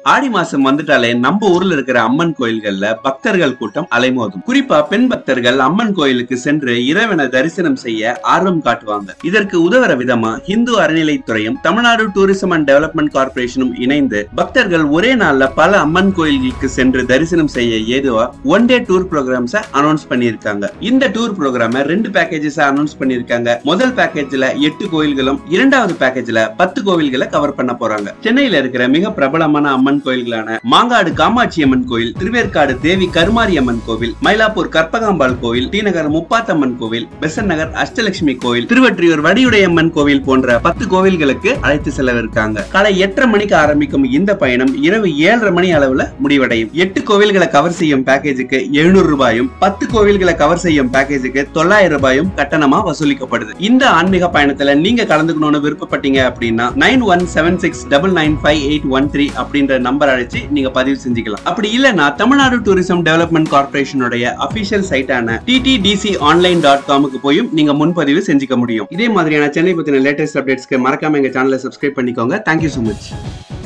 ஆடி மாசம் வந்துட்டாலே நம்ம ஊர்ல இருக்கிற அம்மன் கோயில்கள்ல பக்தர்கள் கூட்டம் அலைமோதும் குறிப்பா பெண் பக்தர்கள் அம்மன் கோயிலுக்கு சென்று இறைவனை தரிசனம் செய்ய ஆர்வம் காட்டுவாங்க இதற்கு உதவுற விதமா இந்து அறநிலைத்துறையும் தமிழ்நாடு டூரிசம் அண்ட் டெவலப்மெண்ட் கார்பரேஷனும் இணைந்து பக்தர்கள் ஒரே நாள்ல பல அம்மன் கோயில்களுக்கு சென்று தரிசனம் செய்ய ஏதுவா one day tour programs announce பண்ணியிருக்காங்க இந்த டூர் ப்ரோக்ராம ரெண்டு பேக்கேஜஸ் அனௌன்ஸ் பண்ணியிருக்காங்க முதல் பேக்கேஜ்ல எட்டு கோயில்களும் இரண்டாவது பேக்கேஜ்ல பத்து கோவில்களை கவர் பண்ண போறாங்க சென்னையில இருக்கிற மிக பிரபலமான அம்மன் கோயில்களான மாங்காடு காமாட்சி அம்மன் கோயில் திருவேற்காடு தேவி கருமாரி அம்மன் கோவில் மயிலாப்பூர் கற்பகாம்பாள் கோவில் டி நகர் முப்பாத்தம்மன் கோவில் பெசன் நகர் அஷ்டலட்சுமி கோவில் திருவற்றியூர் வடியுடையம்மன் கோவில் போன்ற பத்து கோவில்களுக்கு அழைத்து செல்லவிருக்காங்க காலை எட்டரை மணிக்கு ஆரம்பிக்கும் இந்த பயணம் இரவு ஏழரை மணி அளவுல முடிவடையும் எட்டு கோவில்களை கவர் செய்யும் பேக்கேஜுக்கு எழுநூறு ரூபாயும் பத்து கோவில்களை கவர் செய்யும் பேக்கேஜுக்கு தொள்ளாயிரம் ரூபாயும் கட்டணமா வசூலிக்கப்படுது இந்த ஆன்மீக பயணத்துல நீங்க கலந்துக்கணும்னு விருப்பப்பட்டீங்க அப்படின்னா nine one seven six double nine five eight one three அப்படின்ற நம்பர் அழைச்சு நீங்க பதிவு செஞ்சுக்கலாம் அப்படி இல்லைன்னா தமிழ்நாடு டூரிசம் டெவலப்மெண்ட் கார்பரேஷனுடைய அபிஷியல் சைட்டான டிடிடிசி ஆன்லைன் டாட் காமுக்கு போயும் நீங்க முன்பதிவு செஞ்சுக்க முடியும் இதே மாதிரியான சென்னை பத்தின லேட்டஸ்ட் அப்டேட்ஸ்க்கு மறக்காம எங்க சேனலை சப்ஸ்கிரைப் பண்ணிக்கோங்க தேங்க்யூ so மச்